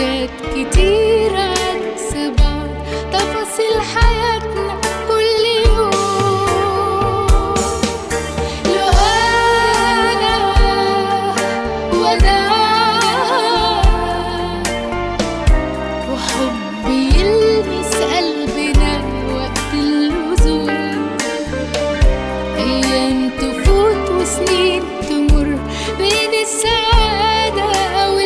حاجات كتير عكس بعض تفاصيل حياتنا كل يوم لو أنا وأنا وحب يلمس قلبنا وقت اللزوم أيام تفوت وسنين تمر بين السعادة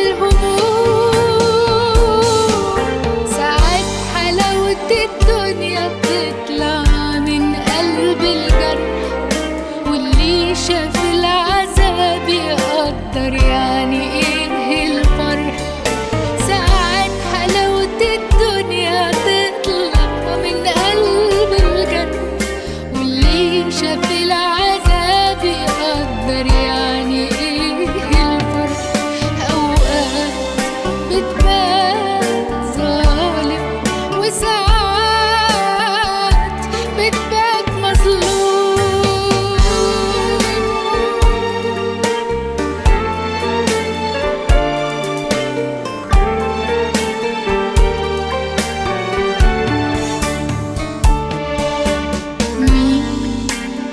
والهموم ساعات حلاوة الدنيا بتطلع من قلب الجرح واللي شاف العذاب يقدر يعني ايه الفرح ساعات حلاوة الدنيا تطلع من قلب الجنة واللي شاف العذاب يقدر يعني ايه الفرق اوقات بتبان ظالم وساعات بتبان مظلوم مين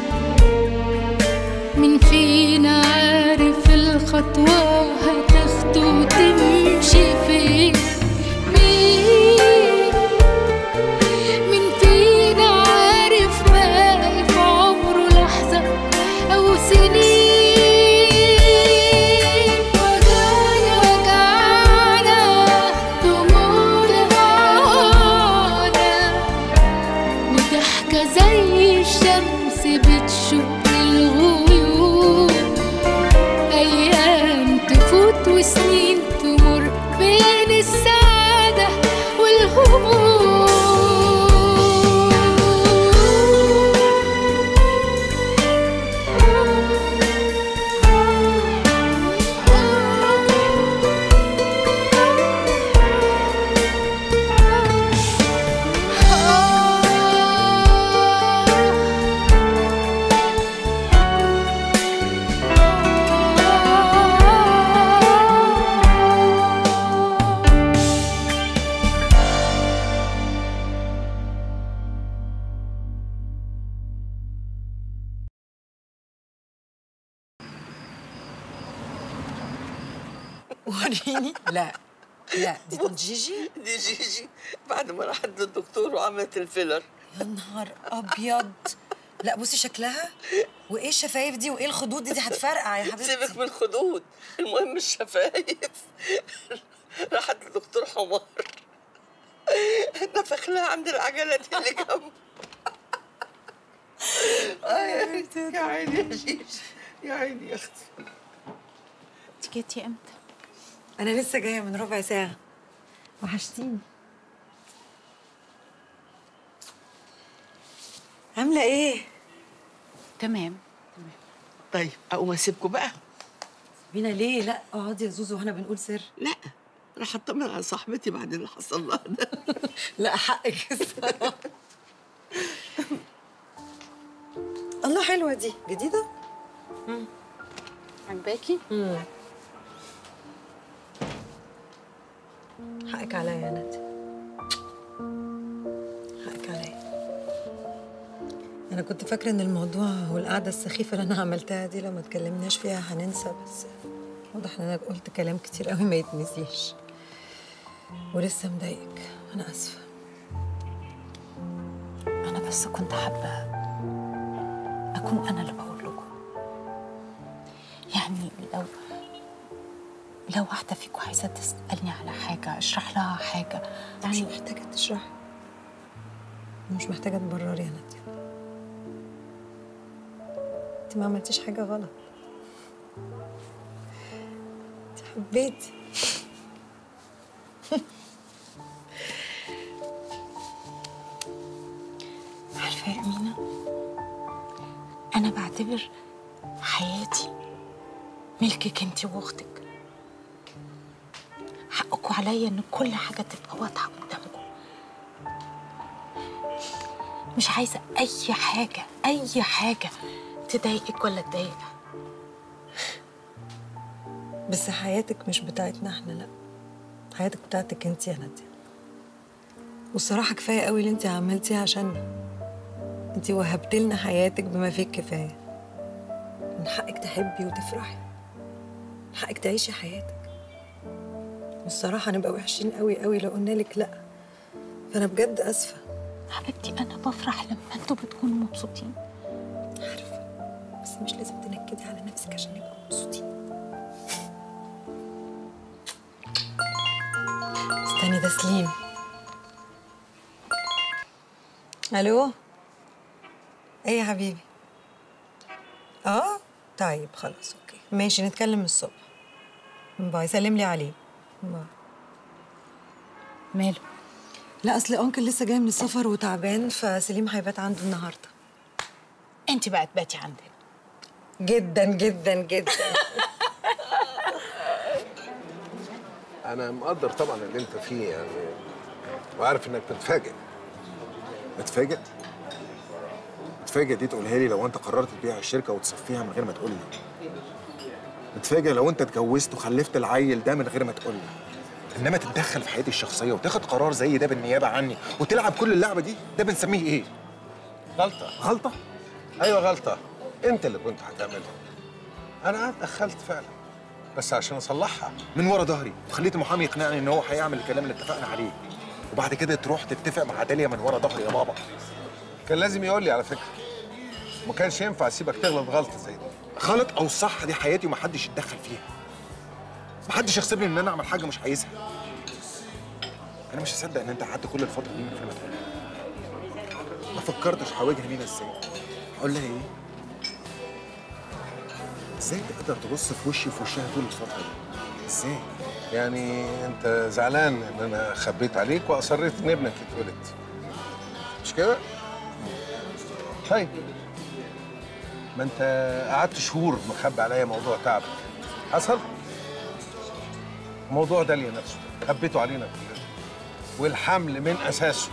مين فينا عارف الخطوة هتاخده وتمشي فين مين مين فينا عارف باقي في عمره لحظة أو سنين وجعنا وجعنا دموعنا معانا وضحكة زي الشمس بتشق الغيوم أيام تفوت وسنين تمر بين السعادة وريني لا لا دي كنت جيجي دي جيجي بعد ما راحت للدكتور وعملت الفيلر يا نهار ابيض لا بصي شكلها وايه الشفايف دي وايه الخدود دي دي هتفرقع يا حبيبتي سيبك من الخدود المهم الشفايف راحت للدكتور حمار نفخ لها عند العجلة دي اللي جنبه آه يا يا عيني يا جيجي يا عيني يا اختي انت جيتي امتى؟ انا لسه جايه من ربع ساعه وحشتيني عامله ايه تمام طيب اقوم اسيبكم بقى بينا ليه لا اقعدي يا زوزو واحنا بنقول سر لا راح اطمن على صاحبتي بعد اللي حصل لها ده لا حقك الصراحه الله حلوه دي جديده عجباكي؟ حقك عليا يا ندى حقك عليا انا كنت فاكره ان الموضوع هو القعده السخيفه اللي انا عملتها دي لو ما اتكلمناش فيها هننسى بس واضح ان انا قلت كلام كتير قوي ما يتنسيش ولسه مضايقك انا اسفه انا بس كنت حابه اكون انا اللي بقول لكم يعني لو لو واحده فيكم عايزه تسالني على حاجه اشرح لها حاجه مش يعني محتاجه تشرحي ومش محتاجه تبرري يا ناديه انت ما عملتيش حاجه غلط انت حبيتي عارفه يا امينه انا بعتبر حياتي ملكك انت واختك حقكم عليا ان كل حاجه تبقى واضحه قدامكم مش عايزه اي حاجه اي حاجه تضايقك ولا تضايقها بس حياتك مش بتاعتنا احنا لا حياتك بتاعتك انت يا ناديه والصراحه كفايه قوي اللي انت عملتيه عشاننا انت وهبت لنا حياتك بما فيه الكفايه من حقك تحبي وتفرحي من حقك تعيشي حياتك والصراحه نبقى وحشين قوي قوي لو قلنا لك لا فانا بجد اسفه حبيبتي انا بفرح لما انتوا بتكونوا مبسوطين بس مش لازم تنكدي على نفسك عشان نبقى مبسوطين استني ده سليم الو ايه يا حبيبي اه طيب خلاص اوكي ماشي نتكلم الصبح باي سلم لي عليه باي ماله لا اصل انكل لسه جاي من السفر وتعبان فسليم هيبات عنده النهارده انت بقى تباتي عندنا جدا جدا جدا انا مقدر طبعا اللي انت فيه يعني وعارف انك بتتفاجئ بتفاجئ بتفاجئ دي تقولها لي لو انت قررت تبيع الشركه وتصفيها من غير ما تقول لي بتفاجئ لو انت اتجوزت وخلفت العيل ده من غير ما تقول لي انما تتدخل في حياتي الشخصيه وتاخد قرار زي ده بالنيابه عني وتلعب كل اللعبه دي ده بنسميه ايه غلطه غلطه ايوه غلطه انت اللي كنت هتعملها انا اتدخلت فعلا بس عشان اصلحها من ورا ظهري وخليت المحامي يقنعني ان هو هيعمل الكلام اللي اتفقنا عليه وبعد كده تروح تتفق مع داليا من ورا ظهري يا بابا كان لازم يقول لي على فكره ما كانش ينفع اسيبك تغلط غلطه زي دي غلط او صح دي حياتي ومحدش يتدخل فيها محدش يغصبني ان انا اعمل حاجه مش عايزها انا مش هصدق ان انت قعدت كل الفتره دي من غير ما تقول لي. ما فكرتش هواجه مينا ازاي اقول لها ايه ازاي تقدر تبص في وشي في وشها طول الفتره دي ازاي يعني انت زعلان ان انا خبيت عليك واصريت ان ابنك يتولد مش كده طيب ما انت قعدت شهور مخبي عليا موضوع تعبك حصل موضوع داليا نفسه خبيته علينا كلنا والحمل من اساسه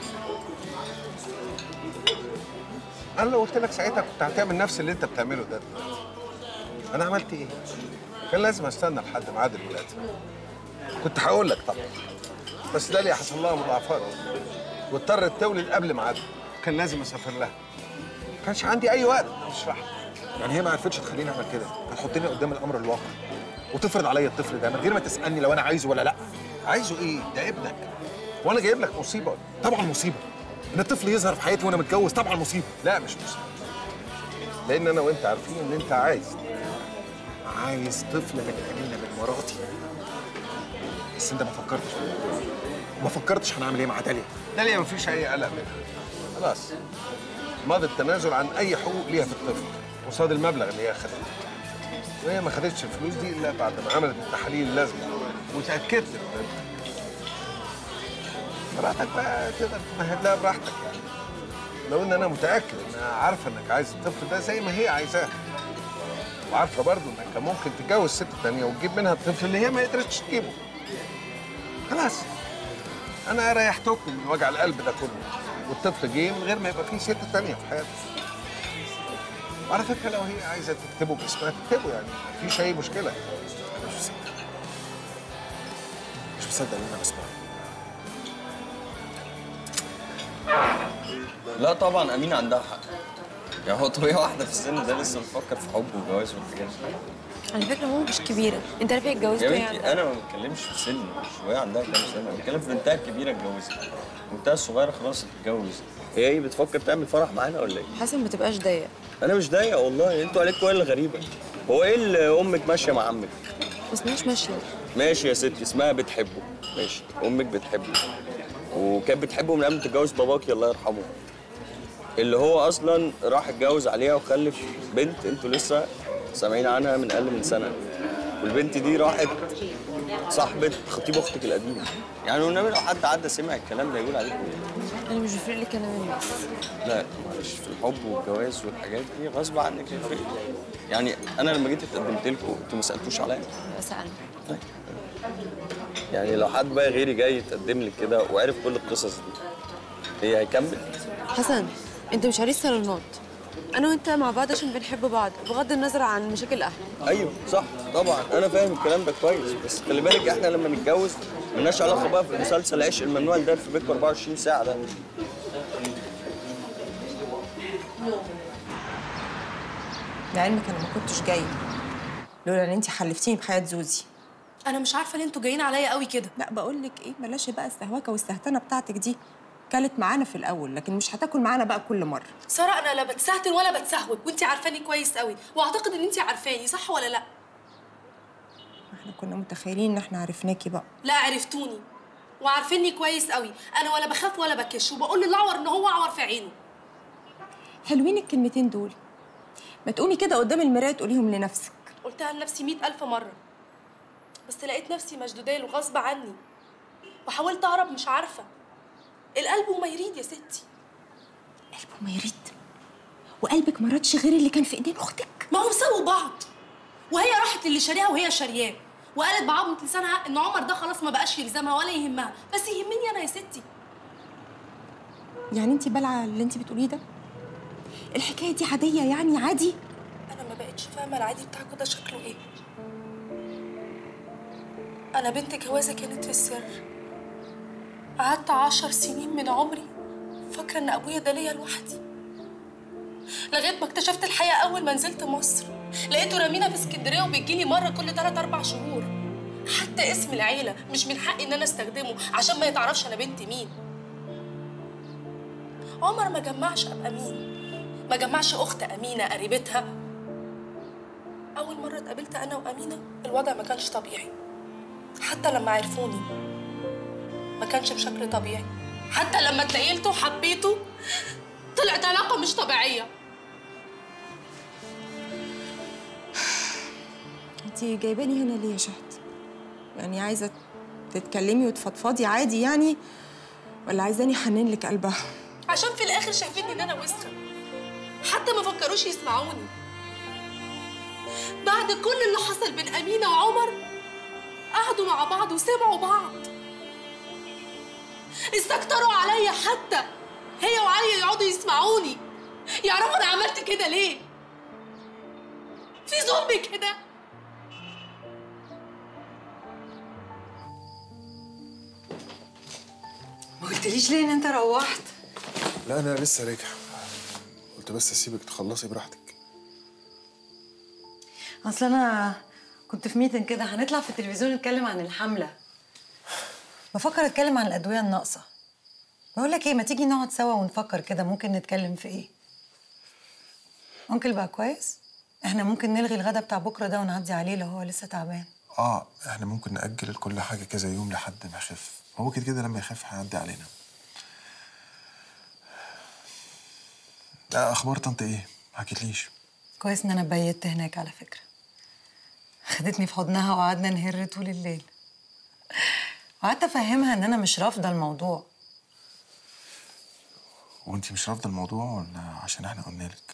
انا لو قلت لك ساعتها كنت هتعمل نفس اللي انت بتعمله ده دلوقتي انا عملت ايه كان لازم استنى لحد ميعاد الولاده كنت هقول لك طبعا بس داليا حصل لها مضاعفات واضطرت تولد قبل ميعادها كان لازم اسافر لها ما كانش عندي اي وقت اشرح يعني هي ما عرفتش تخليني اعمل كده هتحطني قدام الامر الواقع وتفرض عليا الطفل ده من غير ما تسالني لو انا عايزه ولا لا عايزه ايه ده ابنك وانا جايب لك مصيبه طبعا مصيبه ان الطفل يظهر في حياتي وانا متجوز طبعا مصيبه لا مش مصيبه لان انا وانت عارفين ان انت عايز عايز طفل من امينه من مراتي بس انت ما فكرتش في الموضوع ما فكرتش هنعمل ايه مع داليا داليا ما فيش اي قلق منها خلاص ماضي التنازل عن اي حقوق ليها في الطفل قصاد المبلغ اللي هي خدته وهي ما خدتش الفلوس دي الا بعد ما عملت التحاليل اللازمه وتاكدت من براحتك بقى تقدر تمهد لها براحتك يعني لو ان انا متاكد انها عارفه انك عايز الطفل ده زي ما هي عايزاه وعارفه برضه انك كان ممكن تتجوز ست تانية وتجيب منها الطفل اللي هي ما قدرتش تجيبه خلاص انا ريحتكم من وجع القلب ده كله والطفل جه من غير ما يبقى فيه ست تانية في حياته وعلى فكره لو هي عايزه تكتبه باسمها تكتبه يعني مفيش اي مشكله انا مش مصدق مش مصدق اللي انا بسمعه لا طبعا امين عندها حق يعني هو طبيعي واحده في السن ده لسه بتفكر في حب وجواز والحاجات دي على فكره ماما مش كبيره انت عارف هي اتجوزت يا وهي بنتي عندها انا ما بتكلمش في سن مش وهي عندها كام سنه انا بتكلم في بنتها الكبيره اتجوزت بنتها الصغيره خلاص هتتجوز هي ايه بتفكر تعمل فرح معانا ولا ايه؟ حسن ما تبقاش ضيق انا مش ضايق والله انتوا عليكم ايه اللي غريبه هو ايه اللي امك ماشيه مع عمك؟ بس مش ماشيه ماشي يا ستي اسمها بتحبه ماشي امك بتحبه وكانت بتحبه من قبل ما تتجوز باباكي الله يرحمه اللي هو اصلا راح اتجوز عليها وخلف بنت انتوا لسه سامعين عنها من اقل من سنه والبنت دي راحت صاحبة خطيب اختك القديم يعني والنبي لو حد عدى سمع الكلام ده يقول عليكم ايه انا مش بيفرق لي كلام الناس لا معلش في الحب والجواز والحاجات دي غصب عنك هيفرق يعني انا لما جيت اتقدمت لكم انتوا ما سالتوش عليا سالني طيب يعني لو حد بقى غيري جاي يتقدم لك كده وعرف كل القصص دي ايه هيكمل؟ حسن انت مش عريس صالونات انا وانت مع بعض عشان بنحب بعض بغض النظر عن مشاكل اهلي ايوه صح طبعا انا فاهم الكلام ده كويس بس خلي بالك احنا لما نتجوز ملناش علاقه بقى في مسلسل عشق الممنوع اللي داير في بيتكم 24 ساعه ده لعلمك انا ما كنتش جايه لولا ان انت حلفتيني بحياه زوزي انا مش عارفه ليه انتوا جايين عليا قوي كده لا بقول لك ايه بلاش بقى السهوكه والسهتنه بتاعتك دي كلت معانا في الاول لكن مش هتاكل معانا بقى كل مره ساره انا لا بتسهتن ولا بتسهوك وانت عارفاني كويس قوي واعتقد ان انت عارفاني صح ولا لا احنا كنا متخيلين ان احنا عرفناكي بقى لا عرفتوني وعارفيني كويس قوي انا ولا بخاف ولا بكش وبقول للاعور ان هو اعور في عينه حلوين الكلمتين دول ما تقومي كده قدام المرايه تقوليهم لنفسك قلتها لنفسي مئة ألف مرة بس لقيت نفسي مشدودة وغصب عني وحاولت أهرب مش عارفة القلب وما يريد يا ستي قلبه ما يريد وقلبك ما رادش غير اللي كان في ايدين اختك ما هم سابوا بعض وهي راحت للي شاريها وهي شارياه وقالت بعظمة لسانها ان عمر ده خلاص ما بقاش يلزمها ولا يهمها بس يهمني انا يا ستي يعني انت بلعه اللي انت بتقوليه ده الحكايه دي عاديه يعني عادي انا ما بقتش فاهمه العادي بتاعكوا ده شكله ايه انا بنت جوازه كانت في السر قعدت عشر سنين من عمري فاكره ان ابويا ده ليا لوحدي لغايه ما اكتشفت الحقيقه اول ما نزلت مصر لقيته رامينا في اسكندريه وبيجيلي مره كل 3 4 شهور حتى اسم العيله مش من حقي ان انا استخدمه عشان ما يتعرفش انا بنت مين عمر ما جمعش ابقى مين ما جمعش اخت امينه قريبتها اول مره اتقابلت انا وامينه الوضع ما كانش طبيعي حتى لما عرفوني ما كانش بشكل طبيعي حتى لما اتنقلت وحبيته طلعت علاقه مش طبيعيه انت جايباني هنا ليه يا شهد يعني عايزه تتكلمي وتفضفضي عادي يعني ولا عايزاني حنين لك قلبها عشان في الاخر شايفيني ان انا وسخه حتى ما فكروش يسمعوني بعد كل اللي حصل بين امينه وعمر قعدوا مع بعض وسمعوا بعض استكتروا عليا حتى هي وعلي يقعدوا يسمعوني يعرفوا انا عملت كده ليه في ظلم كده ما قلتليش ليه ان انت روحت لا انا لسه راجع قلت بس اسيبك تخلصي براحتك اصل انا كنت في ميتنج كده هنطلع في التلفزيون نتكلم عن الحمله بفكر اتكلم عن الادويه الناقصه بقول لك ايه ما تيجي نقعد سوا ونفكر كده ممكن نتكلم في ايه انكل بقى كويس احنا ممكن نلغي الغدا بتاع بكره ده ونعدي عليه لو هو لسه تعبان اه احنا ممكن ناجل كل حاجه كذا يوم لحد ما يخف هو كده كده لما يخف هيعدي علينا لا اخبار طنط ايه ما حكيتليش كويس ان انا بيت هناك على فكره خدتني في حضنها وقعدنا نهر طول الليل وقعدت افهمها ان انا مش رافضه الموضوع وانتي مش رافضه الموضوع ولا عشان احنا قلنا لك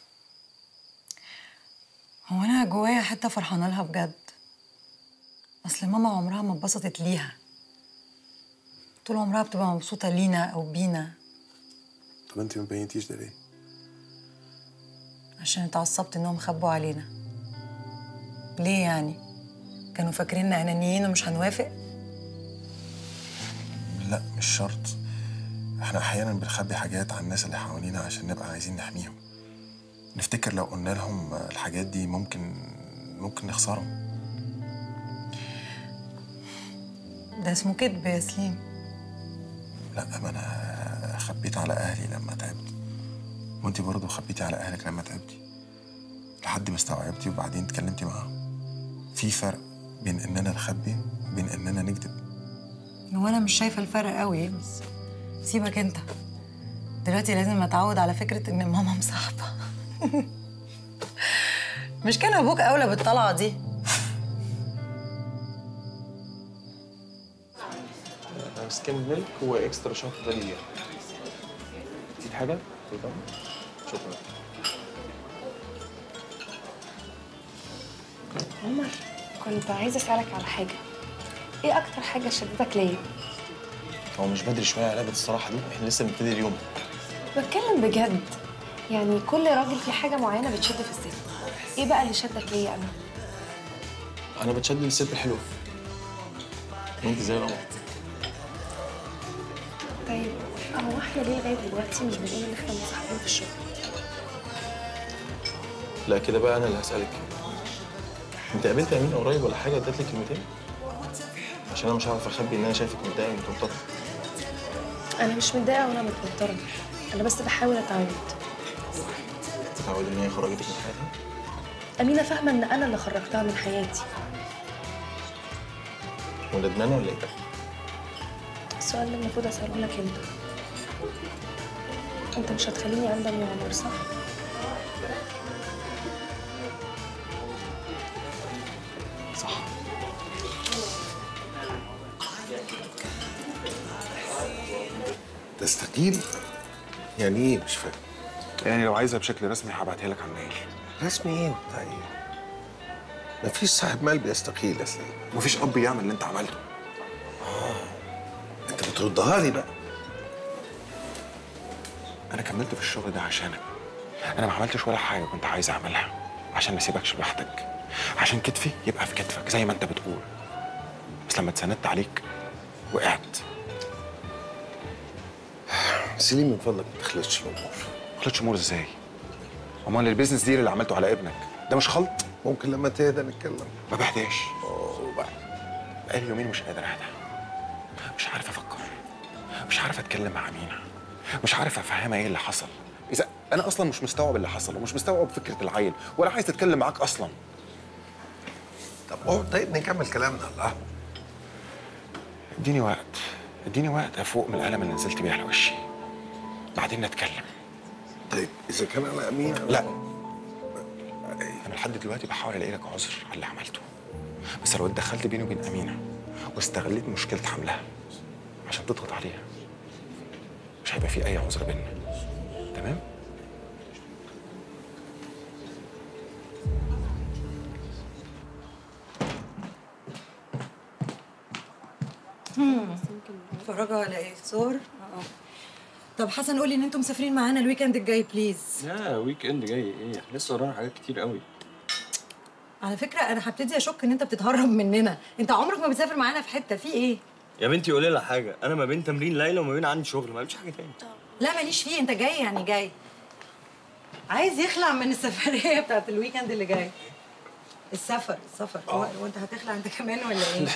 هو انا جوايا حتى فرحانه لها بجد اصل ماما عمرها ما اتبسطت ليها طول عمرها بتبقى مبسوطه لينا او بينا طب انت ما بينتيش ده ليه عشان اتعصبت انهم خبوا علينا ليه يعني كانوا فاكريننا انانيين ومش هنوافق لا مش شرط احنا احيانا بنخبي حاجات عن الناس اللي حوالينا عشان نبقى عايزين نحميهم نفتكر لو قلنا لهم الحاجات دي ممكن ممكن نخسرهم ده اسمه كذب يا سليم لا ما انا خبيت على اهلي لما تعبت وانت برضه خبيتي على اهلك لما تعبتي لحد ما استوعبتي وبعدين اتكلمتي معاهم في فرق بين اننا نخبي وبين اننا نكذب هو انا مش شايفه الفرق قوي بس سيبك انت دلوقتي لازم اتعود على فكره ان ماما مصاحبه مش كان ابوك اولى بالطلعه دي سكين ميلك واكسترا شوت فانيليا نسيت حاجه؟ طبعا شكرا عمر كنت عايزه اسالك على حاجه ايه اكتر حاجه شدتك ليا هو مش بدري شويه على لعبه الصراحه دي احنا لسه بنبتدي اليوم بتكلم بجد يعني كل راجل في حاجه معينه بتشد في الست ايه بقى اللي شدك ليا انا انا بتشد للست الحلوه وانت زي القمر طيب هو احنا ليه لغايه دلوقتي مش بنقول ان احنا مصاحبين في الشغل لا كده بقى انا اللي هسالك انت قابلت امين قريب ولا حاجه ادت لك كلمتين عشان انا مش هعرف اخبي ان انا شايفك متضايقه ومتوتره انا مش متضايقه ولا متوتره انا بس بحاول اتعود تتعود ان هي خرجتك من حياتها امينه فاهمه ان انا اللي خرجتها من حياتي وندمانه ولا ايه السؤال اللي المفروض اساله لك انت انت مش هتخليني اندم يا عمر صح صح تستقيل يعني ايه مش فاهم يعني لو عايزها بشكل رسمي هبعتها لك على الميل رسمي ايه طيب مفيش صاحب مال بيستقيل يا سيدي مفيش اب يعمل اللي انت عملته انت بتردها لي بقى انا كملت في الشغل ده عشانك انا ما عملتش ولا حاجه كنت عايز اعملها عشان ما اسيبكش لوحدك عشان كتفي يبقى في كتفك زي ما انت بتقول بس لما اتسندت عليك وقعت سليم من فضلك ما تخلطش الامور ما خلطش امور ازاي امال البيزنس ديل اللي عملته على ابنك ده مش خلط ممكن لما تهدى نتكلم ما بهداش بقالي يومين مش قادر اهدى مش عارف افكر مش عارف اتكلم مع مينا مش عارف افهمها ايه اللي حصل اذا انا اصلا مش مستوعب اللي حصل ومش مستوعب فكره العيل ولا عايز اتكلم معاك اصلا طب اقعد طيب نكمل كلامنا الله اديني وقت اديني وقت افوق من الالم اللي نزلت بيه على وشي بعدين نتكلم طيب اذا كان على امين لا انا لحد دلوقتي بحاول الاقي لك عذر على اللي عملته بس لو اتدخلت بيني وبين امينه واستغليت مشكله حملها عشان تضغط عليها مش هيبقى في اي عذر بيننا تمام اتفرجوا على ايه صور اه طب حسن قولي ان انتم مسافرين معانا الويكند الجاي بليز لا ويك اند جاي ايه لسه ورانا حاجات كتير قوي على فكره انا هبتدي اشك ان انت بتتهرب مننا انت عمرك ما بتسافر معانا في حته في ايه يا بنتي قولي لها حاجه انا ما بين تمرين ليلى وما بين عندي شغل ما بعملش حاجه تاني لا ماليش فيه انت جاي يعني جاي عايز يخلع من السفريه بتاعت الويكند اللي جاي السفر السفر هو هو انت هتخلع انت كمان ولا ايه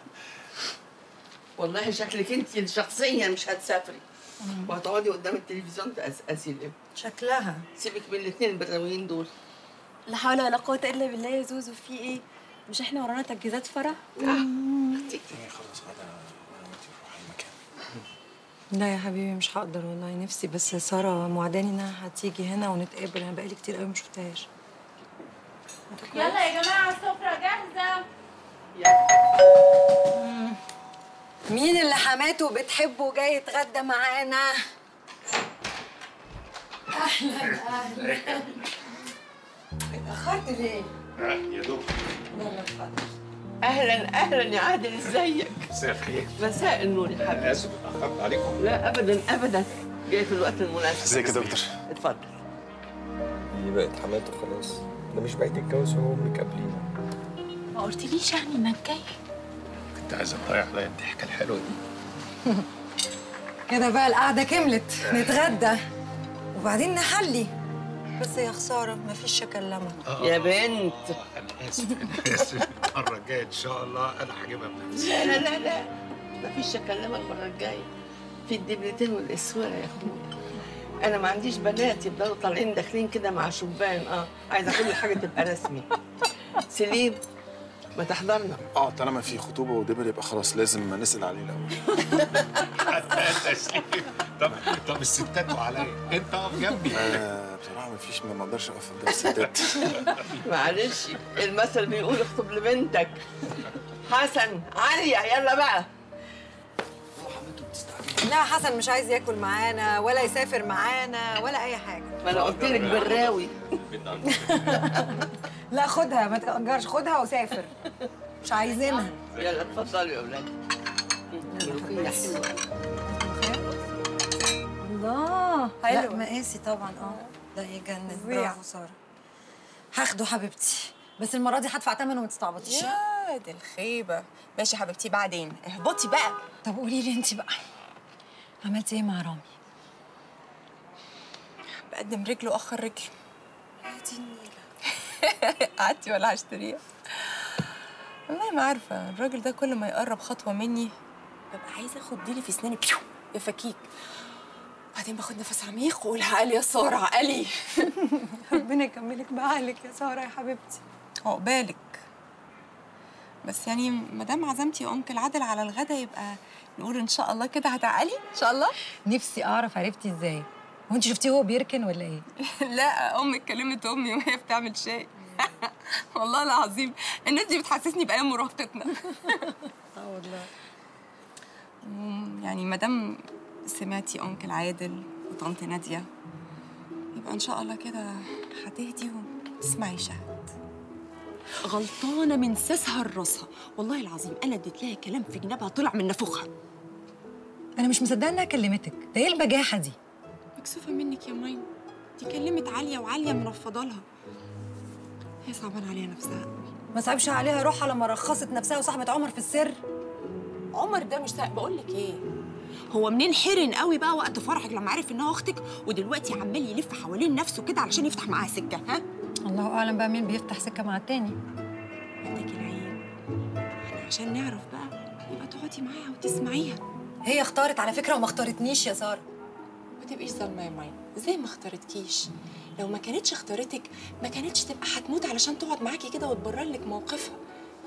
والله شكلك انت شخصيا مش هتسافري وهتقعدي قدام التلفزيون تقزقزي الابن شكلها سيبك من الاثنين البغاويين دول لا حول ولا قوة إلا بالله يا زوزو في إيه؟ مش إحنا ورانا تجهيزات فرح؟ لا يا حبيبي مش هقدر والله نفسي بس ساره موعداني انها هتيجي هنا ونتقابل انا بقالي كتير قوي ما شفتهاش يلا يا جماعة السفرة جاهزة مين اللي حماته بتحبه جاي يتغدى معانا اهلا اهلا اتاخرت ليه يا دكتور يلا اتفضل اهلا اهلا يا عادل ازيك مساء الخير مساء النور يا حبيبي اسف اتاخرت عليكم لا ابدا ابدا جاي في الوقت المناسب ازيك يا دكتور اتفضل دي بقت حماته خلاص ده مش بعيد الجواز هو امك قبلينا ما قلتليش يعني انك جاي كنت عايز اضيع عليا الضحكه الحلوه دي كده بقى القعده كملت نتغدى وبعدين نحلي بس يا خساره مفيش اكلمك يا بنت انا اسف انا اسف المره الجايه ان شاء الله انا هجيبها بنفسي لا لا لا لا مفيش اكلمك المره الجايه في الدبلتين والاسوره يا اخويا انا ما عنديش بنات يفضلوا طالعين داخلين كده مع شبان اه عايزه كل حاجه تبقى رسمي سليم ما تحضرنا اه طالما في خطوبه ودبل يبقى خلاص لازم نسال عليه الاول تسليم طب طب الستات وعليا انت اقف جنبي آه بصراحه ما فيش ما اقدرش اقف قدام الستات معلش المثل بيقول اخطب لبنتك حسن عليا يلا بقى لا حسن مش عايز ياكل معانا ولا يسافر معانا ولا اي حاجه ما انا قلت لك براوي لا خدها ما تأجرش خدها وسافر مش عايزينها يلا اتفضلوا يا اولاد ملوخية حلوة. الله حلوة. لا مقاسي طبعا اه لا يجنن فظيع. برافو ساره هاخده حبيبتي بس المره دي هدفع ثمنه وما تستعبطيش يا دي الخيبه ماشي حبيبتي بعدين اهبطي بقى طب قولي لي انت بقى عملتي ايه مع رامي بقدم رجل واخر رجل يا دي النيله قعدتي ولا هشتريها والله ما عارفه الراجل ده كل ما يقرب خطوه مني ببقى عايزه اخد ديلي في اسناني بيو يا فكيك بعدين باخد نفس عميق واقول عقلي يا ساره عقلي ربنا يكملك بعقلك يا ساره يا حبيبتي عقبالك بس يعني ما دام عزمتي انكل عادل على الغدا يبقى نقول ان شاء الله كده هتعقلي ان شاء الله نفسي اعرف عرفتي ازاي وانت شفتيه وهو بيركن ولا ايه لا امك كلمت امي وهي بتعمل شاي والله العظيم الناس دي بتحسسني بايام مراهقتنا اه والله يعني ما دام سمعتي انكل عادل وطنط ناديه يبقى ان شاء الله كده هتهدي وتسمعي شهد غلطانه من ساسها لراسها والله العظيم انا اديت لها كلام في جنابها طلع من نافوخها انا مش مصدقه انها كلمتك ده ايه البجاحه دي مكسوفه منك يا ماين دي كلمت عاليه وعاليه منفضه لها هي صعبان عليها نفسها ما صعبش عليها روحها لما رخصت نفسها وصاحبه عمر في السر عمر ده مش سهل بقول لك ايه هو منين حرن قوي بقى وقت فرحك لما عرف انها اختك ودلوقتي عمال يلف حوالين نفسه كده علشان يفتح معاها سكه ها الله اعلم بقى مين بيفتح سكه مع التاني عندك العيب احنا عشان نعرف بقى يبقى تقعدي معاها وتسمعيها هي اختارت على فكره وما اختارتنيش يا ساره ما تبقيش ظالمه يا ماين ازاي ما اختارتكيش لو ما كانتش اختارتك ما كانتش تبقى هتموت علشان تقعد معاكي كده وتبرر لك موقفها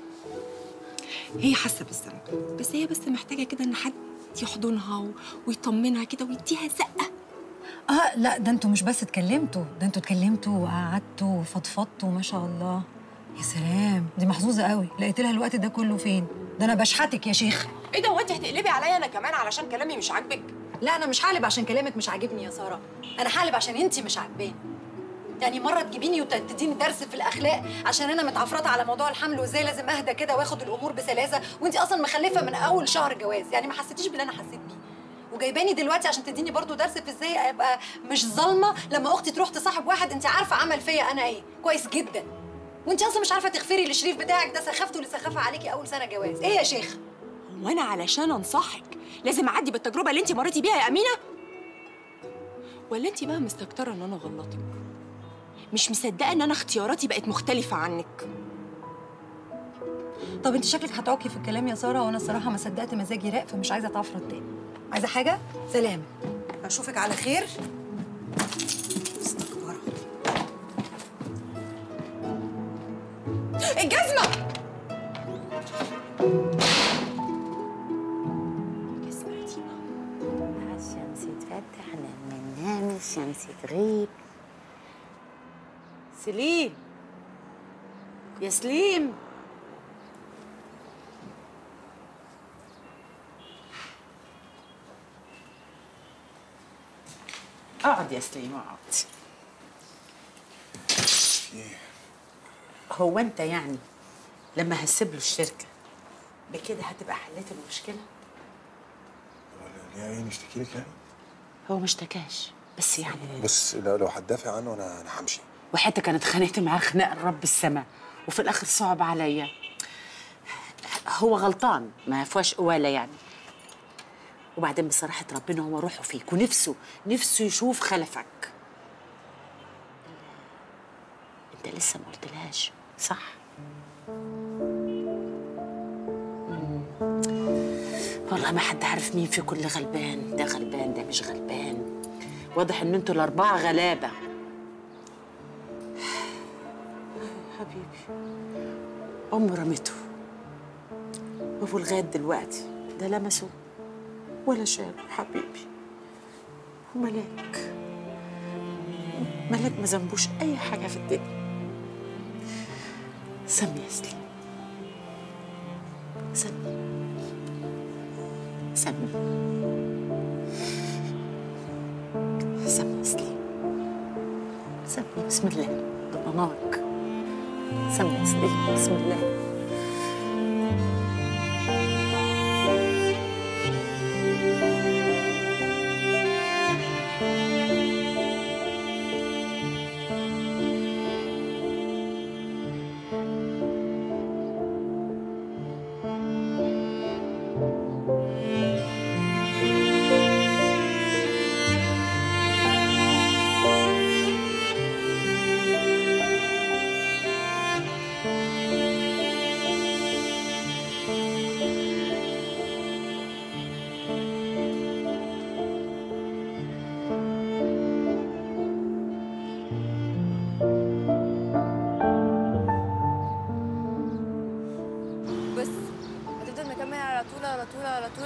هي حاسه بالذنب بس هي بس محتاجه كده ان حد يحضنها و... ويطمنها كده ويديها زقه اه لا ده انتوا مش بس اتكلمتوا ده انتوا اتكلمتوا وقعدتوا وفضفضتوا ما شاء الله يا سلام دي محظوظه قوي لقيت لها الوقت ده كله فين ده انا بشحتك يا شيخ ايه ده هو انت هتقلبي عليا انا كمان علشان كلامي مش عاجبك لا انا مش هقلب عشان كلامك مش عاجبني يا ساره انا هقلب عشان انت مش عاجباني يعني مره تجيبيني وتديني درس في الاخلاق عشان انا متعفرطه على موضوع الحمل وازاي لازم اهدى كده واخد الامور بسلاسه وانت اصلا مخلفه من اول شهر جواز يعني ما حسيتيش باللي انا حسيت بيه وجايباني دلوقتي عشان تديني برضو درس في ازاي ابقى مش ظالمه لما اختي تروح تصاحب واحد انت عارفه عمل فيا انا ايه كويس جدا وانت اصلا مش عارفه تغفري للشريف بتاعك ده سخافته اللي سخافها عليكي اول سنه جواز ايه يا شيخ هو انا علشان انصحك لازم اعدي بالتجربه اللي انت مريتي بيها يا امينه ولا انت بقى مستكتره ان انا غلطك مش مصدقه ان انا اختياراتي بقت مختلفه عنك طب انت شكلك هتعكي في الكلام يا ساره وانا الصراحه ما صدقت مزاجي راق فمش عايزه اتعفرط تاني عايزه حاجه سلام اشوفك على خير مستكبره الجزمه الشمس تفتح لما ننام الشمس تغيب سليم يا سليم اقعد يا سليم اقعد هو انت يعني لما هسيب له الشركه بكده هتبقى حليت المشكله ليه عيني اشتكي لك يعني هو ما اشتكاش بس يعني بص لو لو هتدافع عنه انا انا همشي وحتى انا اتخانقت معاه خناق رب السماء وفي الاخر صعب عليا هو غلطان ما فيهاش قواله يعني وبعدين بصراحه ربنا هو روحه فيك ونفسه نفسه يشوف خلفك انت لسه ما قلتلهاش صح مم. والله ما حد عارف مين في كل غلبان ده غلبان ده مش غلبان واضح ان انتوا الاربعه غلابه حبيبي أمه رمته وهو لغاية دلوقتي ده لمسه ولا شاله حبيبي وملاك ملاك ما ذنبوش أي حاجة في الدنيا سمي يا سليم سمي سمي سمي يا سليم سمي بسم الله ضمناك سمي يا سليم بسم الله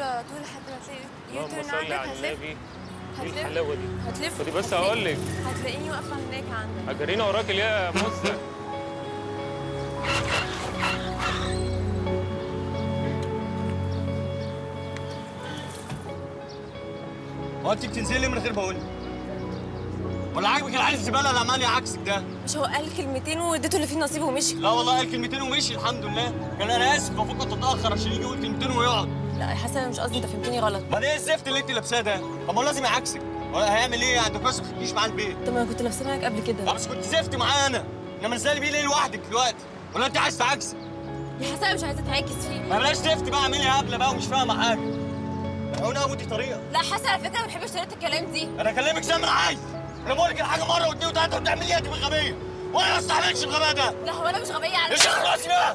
طول على طول لحد ما تلاقي اللهم يوتيرن صل عندك على هتلف النبي ايه هتلف الحلاوه دي هتلف خدي بس هتلاقي- اقول لك هتلاقيني واقفه هناك عندك هجرينا وراك ليه يا موزه هو انت بتنزلي من غير ما اقول ولا عاجبك العيال الزباله اللي عمال يعكسك ده؟ مش هو قال كلمتين واديته اللي فيه نصيب ومشي لا والله قال كلمتين ومشي الحمد لله كان انا اسف المفروض كنت اتاخر عشان يجي يقول كلمتين ويقعد لا يا حسن انا مش قصدي انت فهمتني غلط ما ايه الزفت اللي انت لابساه ده؟ طب ما هو لازم يعكسك ولا هيعمل ايه يعني ده كويس ما تجيش معاه البيت طب ما انا كنت لابسه معاك قبل كده طب بس كنت زفت معايا انا انما ازاي بيه ليه لوحدك دلوقتي ولا انت عايز تعكسي؟ يا حسن انا مش عايزه اتعاكس فيه ما بلاش زفت بقى اعملي هبله بقى ومش فاهمه حاجه هو انا ودي طريقه لا حسن على فكره ما بحبش طريقه الكلام دي انا اكلمك زي ما انا عايز انا بقول لك الحاجه مره واثنين وثلاثه وتعمليها تبقى غبيه وانا ما استحملش الغباء ده لا هو انا مش غبيه على ايش راسي بقى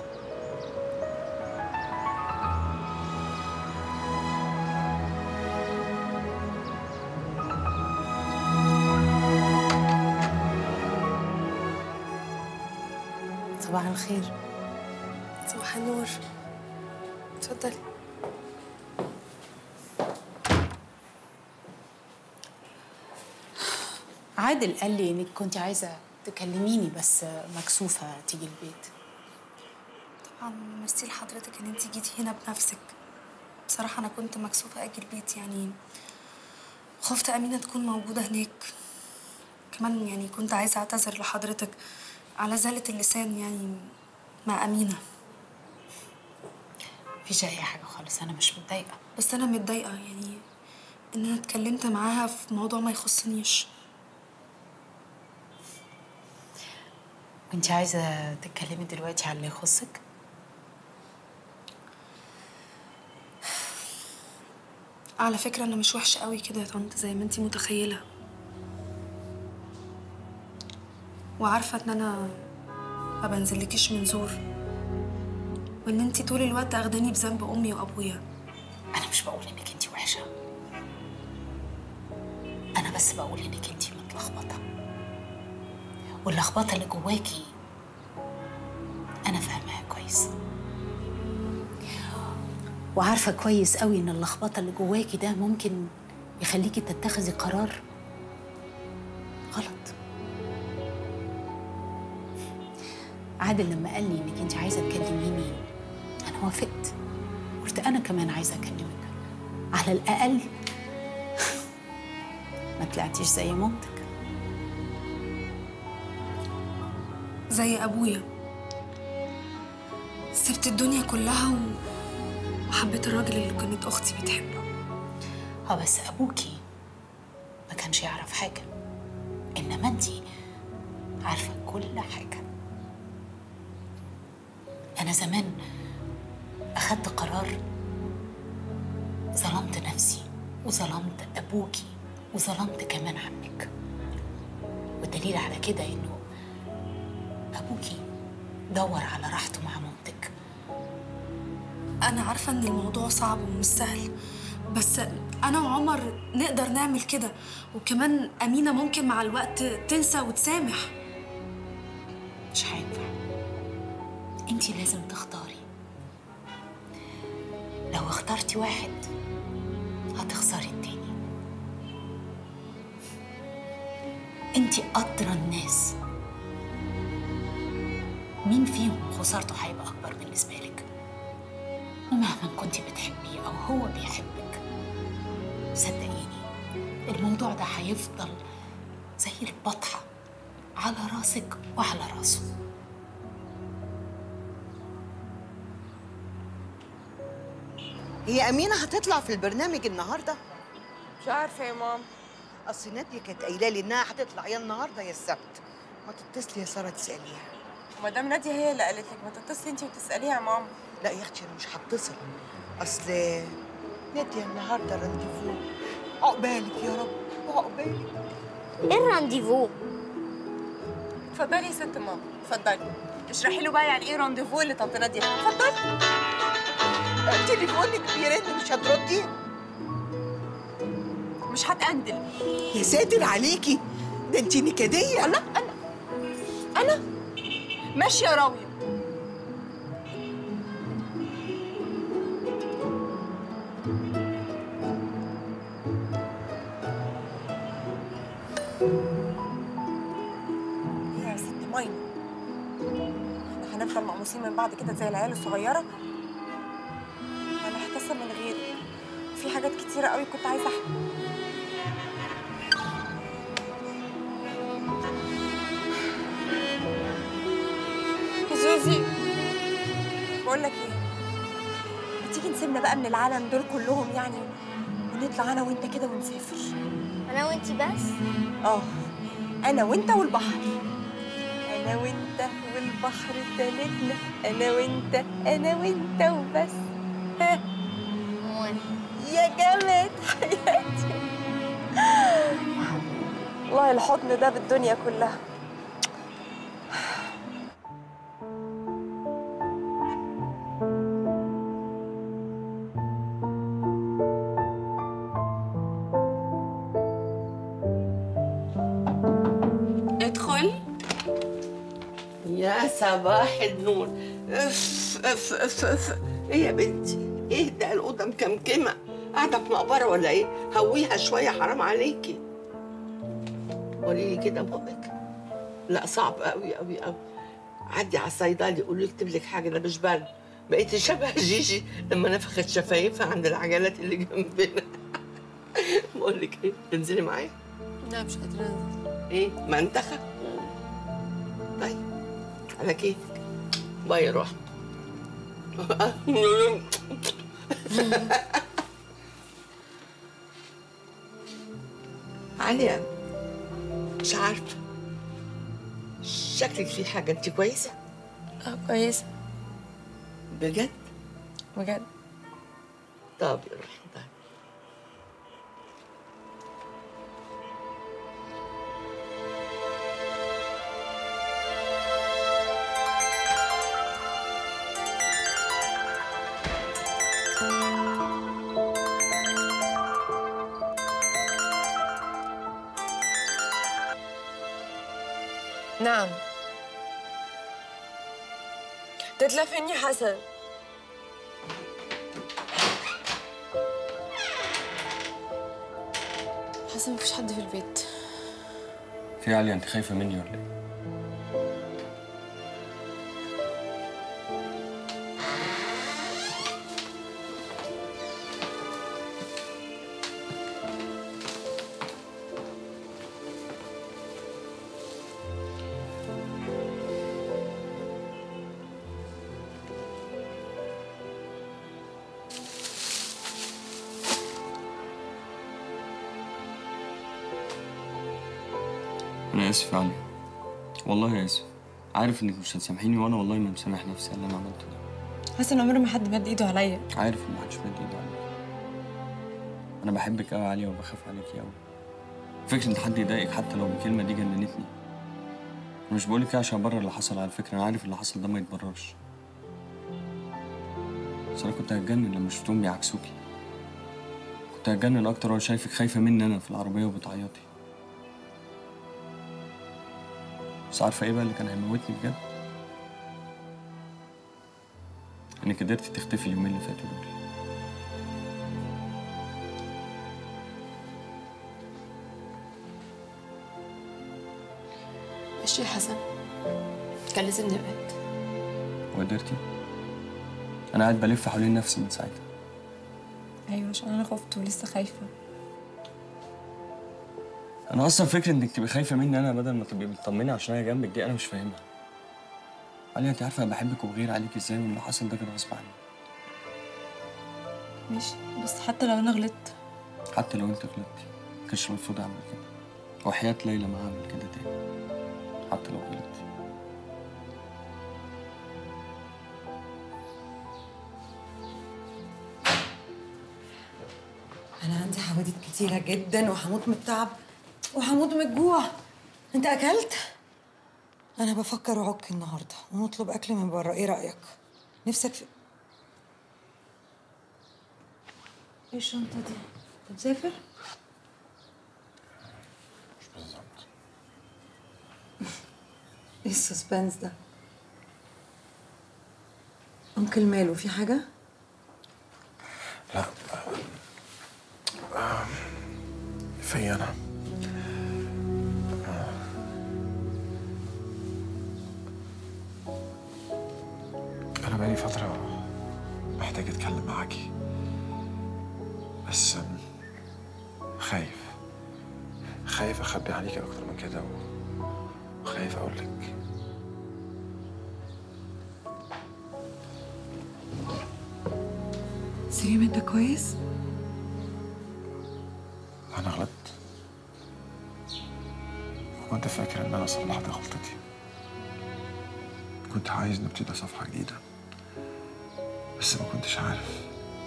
صباح الخير صباح النور اتفضلي عادل قال لي انك كنت عايزه تكلميني بس مكسوفه تيجي البيت طبعا ميرسي لحضرتك ان انت جيتي هنا بنفسك بصراحة أنا كنت مكسوفة أجي البيت يعني خفت أمينة تكون موجودة هناك كمان يعني كنت عايزة أعتذر لحضرتك على زالة اللسان يعني مع أمينة مفيش اي حاجه خالص انا مش متضايقه بس أنا متضايقة يعني إن أنا اتكلمت معاها في موضوع ما يخصنيش وانت عايزه تتكلمي دلوقتي على اللي يخصك على فكرة أنا مش وحشة قوي كده يا طنط زي ما أنتي متخيلة وعارفة إن أنا ما بنزلكيش من زور وإن أنتي طول الوقت أخداني بذنب أمي وأبويا انا مش بقول انك انت وحشه انا بس بقول انك انت متلخبطه واللخبطه اللي جواكي انا فاهماها كويس وعارفه كويس قوي ان اللخبطه اللي جواكي ده ممكن يخليكي تتخذي قرار غلط عادل لما قال لي انك انت عايزه تكلميني انا وافقت قلت انا كمان عايزه اكلمك على الاقل ما طلعتيش زي مامتك زي أبويا سبت الدنيا كلها و... وحبيت الراجل اللي كانت أختي بتحبه اه بس ابوكي ما كانش يعرف حاجه انما انتي عارفه كل حاجه انا زمان اخدت قرار ظلمت نفسي وظلمت ابوكي وظلمت كمان عمك والدليل على كده انه ابوكي دور على راحته مع مامتك أنا عارفة إن الموضوع صعب ومش سهل بس أنا وعمر نقدر نعمل كده وكمان أمينة ممكن مع الوقت تنسى وتسامح مش هينفع انتي لازم تختاري لو اخترتي واحد هتخسري التاني انتي أدرى الناس مين فيهم خسارته هيبقى أكبر بالنسبة لك ومهما كنتي بتحبيه أو هو بيحبك صدقيني الموضوع ده هيفضل زي البطحة على راسك وعلى راسه هي أمينة هتطلع في البرنامج النهاردة؟ مش عارفه يا ماما أصل نادية كانت قايلة لي إنها هتطلع يا النهاردة يا السبت ما تتصلي يا سارة تسأليها ومدام ناديه هي اللي قالت لك ما تتصلي انت وتساليها يا ماما لا يا أختي أنا مش هتصل أصل نادية النهاردة رانديفو عقبالك يا رب عقبالك ايه الرانديفو اتفضلي يا ست ماما اتفضلي اشرحي له بقى يعني ايه رانديفو اللي طنط ناديه اتفضلي تليفونك بيرن مش هتردي مش هتقندل يا ساتر عليكي ده انت نكدية انا انا انا ماشيه راويه ايه يا ست ماينا احنا هنفضل مقموسين من بعض كده زي العيال الصغيره انا محتاسه من غيري في حاجات كتيره قوي كنت عايزه احكي زوزي بقول لك ايه ما تيجي نسيبنا بقى من العالم دول كلهم يعني ونطلع انا وانت كده ونسافر انا وانتي بس اه انا وانت والبحر انا وانت والبحر تالتنا انا وانت انا وانت وبس ها يا جامد حياتي والله الحضن ده بالدنيا كلها ادخل يا صباح النور اف اف اف اف ايه يا بنتي ايه ده الاوضه مكمكمه قاعده في مقبره ولا ايه هويها شويه حرام عليكي قولي لي كده بقك لا صعب قوي قوي قوي عدي على الصيدلي قول له يكتب لك حاجه ده مش برد بقيتي شبه جيجي لما نفخت شفايفها عند العجلات اللي جنبنا بقول لك ايه تنزلي معايا لا مش قادرة أنزل. ايه منتخه طيب على كيفك باي يا روح عليا مش عارفه شكلك في حاجه انت كويسه اه كويسة بجد بجد طب يا روحي طيب نعم تتلفني حسن حسن مفيش حد في البيت في عليا انت خايفه مني ولا ايه انا اسف يا عليا والله اسف عارف انك مش هتسامحيني وانا والله ما مسامح نفسي على اللي انا عملته ده حسن عمر ما حد مد ايده عليا عارف ان محدش مد ايده عليك انا بحبك قوي يا عليا وبخاف عليكي قوي فكرة ان حد يضايقك حتى لو بكلمة دي جننتني انا مش بقولك كده عشان ابرر اللي حصل على فكرة انا عارف اللي حصل ده ما يتبررش بس انا كنت هتجنن لما شفتهم بيعكسوكي كنت هتجنن اكتر وانا شايفك خايفة مني انا في العربية وبتعيطي بس عارفة ايه بقى اللي كان هيموتني بجد؟ انك قدرتي تختفي اليومين اللي فاتوا دول ماشي يا حسن كان لازم نبعد وقدرتي انا قاعد بلف حوالين نفسي من ساعتها ايوه عشان انا خفت ولسه خايفة انا اصلا فكره انك تبقي خايفه مني انا بدل ما تبقي مطمنه عشان انا جنبك دي انا مش فاهمها عليا انت عارفه انا بحبك وبغير عليك ازاي واللي حصل ده كان غصب عني ماشي بس حتى لو انا غلطت حتى لو انت غلطتي ما كانش المفروض اعمل كده وحياه ليلى ما اعمل كده تاني حتى لو غلطتي انا عندي حوادث كتيره جدا وهموت من التعب وهموت من الجوع انت اكلت انا بفكر اعك النهارده ونطلب اكل من بره ايه رايك نفسك في ايه الشنطه دي انت مسافر مش بالظبط ايه السسبنس ده انكل ماله في حاجه لا آه، في انا بس أم، خايف خايف اخبي عليك اكتر من كده و- وخايف اقول لك سليم انت كويس؟ انا غلطت وكنت فاكر ان انا صلحت غلطتي كنت عايز نبتدي صفحه جديده بس ما كنتش عارف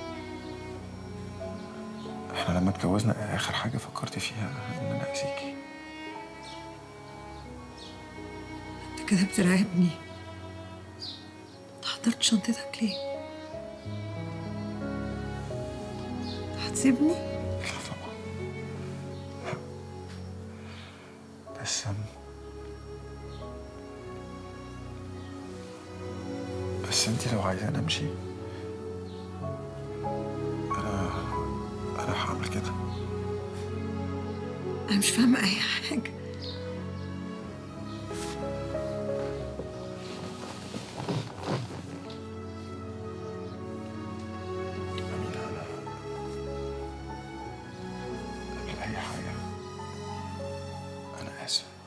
احنا لما اتجوزنا اخر حاجه فكرت فيها ان انا اذيكي انت كده بتراقبني انت حضرت شنطتك ليه؟ هتسيبني؟ بس أم، بس انت لو عايزاني امشي انا انا هعمل كده انا مش فاهمه اي حاجه قبل اي حاجه انا اسف